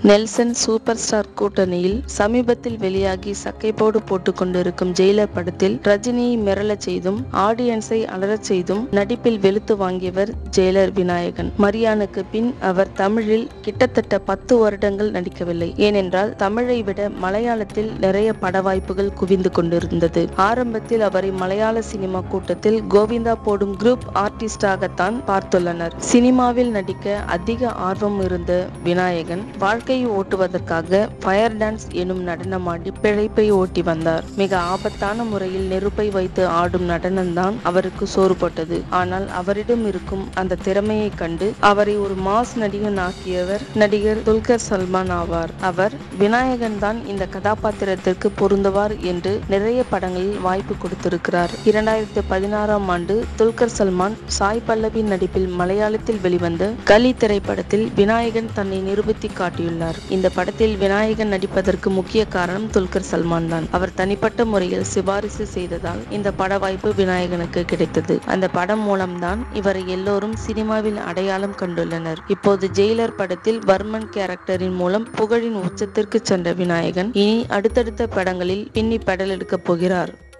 Nelson super star கூட்டணியில் சமீபத்தில் வெளியாகி சக்கைப்போடு போட்டுக் கொண்டிருக்கும் ஜெயிலர் படத்தில் ரஜினியை மிரளச் செய்தும் ஆடியன்ஸை அலறச் செய்தும் நடிப்பில் வெளுத்து வாங்கியவர் ஜெயிலர் விநாயகன் மரியானுக்கு பின் அவர் தமிழில் கிட்டத்தட்ட பத்து வருடங்கள் நடிக்கவில்லை ஏனென்றால் தமிழை விட மலையாளத்தில் நிறைய பட வாய்ப்புகள் குவிந்து கொண்டிருந்தது ஆரம்பத்தில் அவரை மலையாள சினிமா கூட்டத்தில் கோவிந்தா போடும் குரூப் ஆர்டிஸ்டாகத்தான் பார்த்துள்ளனர் சினிமாவில் நடிக்க அதிக ஆர்வம் இருந்த விநாயகன் வாழ்க்கையை ஓட்டுவதற்காக ஃபயர் டான்ஸ் எனும் நடனமாடி பிழைப்பை ஓட்டி வந்தார் மிக ஆபத்தான முறையில் நெருப்பை வைத்து ஆடும் நடனம்தான் அவருக்கு சோறு போட்டது ஆனால் அவரிடம் இருக்கும் அந்த திறமையை கண்டு அவரை ஒரு மாஸ் நடிகன் ஆக்கியவர் நடிகர் துல்கர் சல்மான் ஆவார் அவர் விநாயகன் தான் இந்த கதாபாத்திரத்திற்கு பொருந்துவார் என்று நிறைய படங்களில் வாய்ப்பு கொடுத்திருக்கிறார் இரண்டாயிரத்தி பதினாறாம் ஆண்டு துல்கர் சல்மான் சாய் பல்லவி நடிப்பில் மலையாளத்தில் வெளிவந்த கலி திரைப்படத்தில் விநாயகன் தன்னை நிரூபித்து காட்டியுள்ளார் இந்த படத்தில் விநாயகன் நடிப்பதற்கு முக்கிய காரணம் துல்கர் சல்மான் தான் அவர் தனிப்பட்ட முறையில் சிபாரிசு செய்ததால் இந்த பட வாய்ப்பு விநாயகனுக்கு கிடைத்தது அந்த படம் மூலம்தான் இவரை எல்லோரும் சினிமாவில் அடையாளம் கண்டுள்ளனர் இப்போது ஜெயிலர் படத்தில் வர்மன் கேரக்டரின் மூலம் புகழின் உச்சத்திற்கு சென்ற விநாயகன் இனி அடுத்தடுத்த படங்களில் பின்னி பெடல் எடுக்கப் போகிறார்